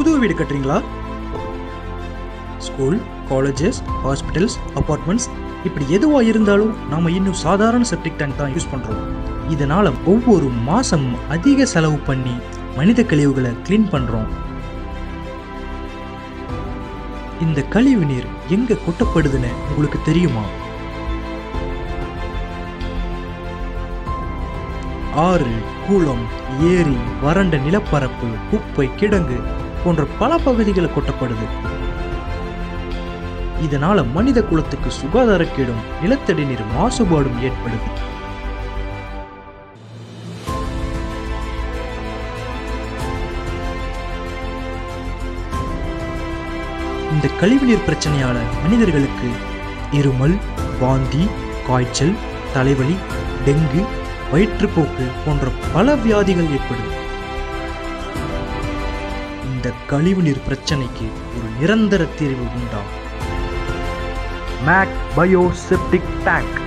புது வீடு கட்டுறீங்களா ஸ்கூல் காலேஜஸ் ஹாஸ்பிட்டல்ஸ் அப்பார்ட்மெண்ட்ஸ் இப்படி எதுவா இருந்தாலும் நாம இன்னும் சாதாரண செப்டிக் டேங்க் தான் யூஸ் பண்றோம் இதனால ஒவ்வொரு மாசம் அதிக செலவு பண்ணி மனித கழிவுகளை க்ளீன் பண்றோம் இந்த கழிவு நீர் எங்க கொட்டப்படுதுன்னு உங்களுக்கு தெரியுமா ஆறு குளம் ஏரி வறண்ட நிலப்பரப்பு குப்பை கிடங்கு போன்ற பல பகுதிகளை கொட்டப்படுது இதனால மனித குலத்துக்கு சுகாதாரக்கேடும் நிலத்தடி நீர் மாசுபாடும் ஏற்படுது இந்த கழிவுநீர் பிரச்சனையால மனிதர்களுக்கு இருமல் வாந்தி காய்ச்சல் தலைவலி டெங்கு வயிற்றுப்போக்கு போன்ற பல வியாதிகள் ஏற்படும் இந்த கழிவுநீர் பிரச்சனைக்கு ஒரு நிரந்தர தீர்வு உண்டா மேக் பயோ செப்டிக் டேங்க்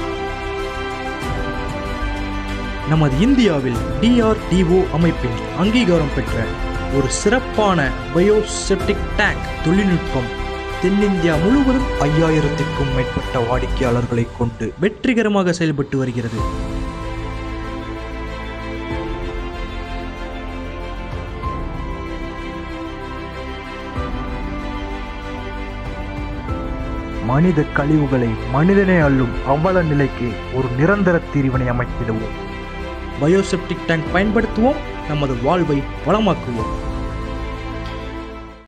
நமது இந்தியாவில் டிஆர்டிஓ அமைப்பின் அங்கீகாரம் பெற்ற ஒரு சிறப்பான பயோசெப்டிக் டேங்க் தொழில்நுட்பம் தென்னிந்தியா முழுவதும் ஐயாயிரத்திற்கும் மேற்பட்ட வாடிக்கையாளர்களை கொண்டு வெற்றிகரமாக செயல்பட்டு வருகிறது மனித கழிவுகளை மனிதனே அள்ளும் அவல நிலைக்கு ஒரு நிரந்தர தீர்வினை அமைத்திடுவோம் பயோசெப்டிக் டேங்க் பயன்படுத்துவோம் நமது வாழ்வை வளமாக்குவோம்